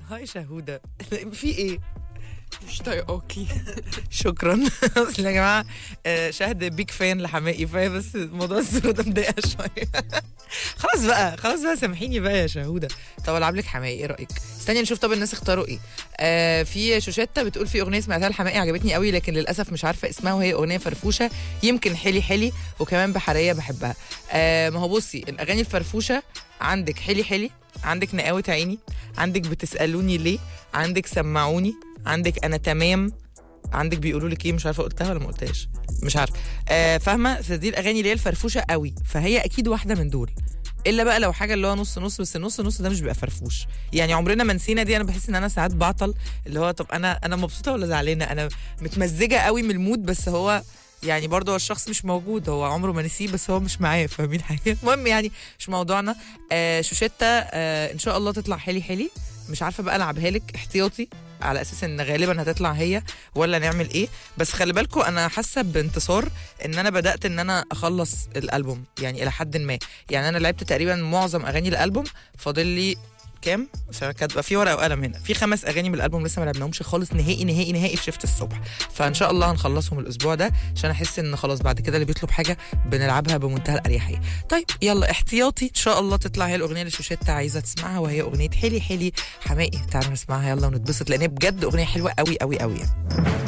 هاي شهوده في ايه مش طايقاكي شكرا اصل يا جماعه آه، شهد بيك فان لحماقي فهي بس موضوع الصوره ده مضايقه شويه خلاص بقى خلاص بقى سامحيني بقى يا شهوده طب العب لك حماقي ايه رايك استني نشوف طب الناس اختاروا ايه آه في شوشته بتقول في اغنيه سمعتها لحماقي عجبتني قوي لكن للاسف مش عارفه اسمها وهي اغنيه فرفوشه يمكن حلي حلي وكمان بحريه بحبها آه ما هو بصي الاغاني الفرفوشه عندك حلي حلي عندك نقاوة عيني عندك بتسالوني ليه عندك سمعوني عندك انا تمام عندك بيقولوا لك ايه مش عارفه قلتها ولا ما قلتهاش مش عارفه آه فاهمه فدي الاغاني اللي هي الفرفوشه قوي فهي اكيد واحده من دول الا بقى لو حاجه اللي هو نص نص بس النص نص ده مش بيبقى فرفوش يعني عمرنا ما نسينا دي انا بحس ان انا ساعات بعطل اللي هو طب انا انا مبسوطه ولا زعلانه انا متمزجه قوي من المود بس هو يعني برضه هو الشخص مش موجود هو عمره ما نسيه بس هو مش معاه فاهمين حاجه المهم يعني مش موضوعنا آه شوشته آه ان شاء الله تطلع حلي حلي مش عارفه بقى العبها لك احتياطي على اساس ان غالبا هتطلع هي ولا نعمل ايه بس خلي بالكم انا حاسه بانتصار ان انا بدات ان انا اخلص الالبوم يعني الى حد ما يعني انا لعبت تقريبا معظم اغاني الالبوم فاضل لي كام عشان كاتبه في ورقه وقلم هنا في خمس اغاني من الالبوم لسه ما لعبناهمش خالص نهائي نهائي نهائي في شفت الصبح فان شاء الله هنخلصهم الاسبوع ده عشان احس ان خلاص بعد كده اللي بيطلب حاجه بنلعبها بمنتهى الاريحيه طيب يلا احتياطي ان شاء الله تطلع هي الاغنيه اللي شوشتة عايزه تسمعها وهي اغنيه حلي حلي حماقي تعالوا نسمعها يلا ونتبسط لان هي بجد اغنيه حلوه قوي قوي قوي يعني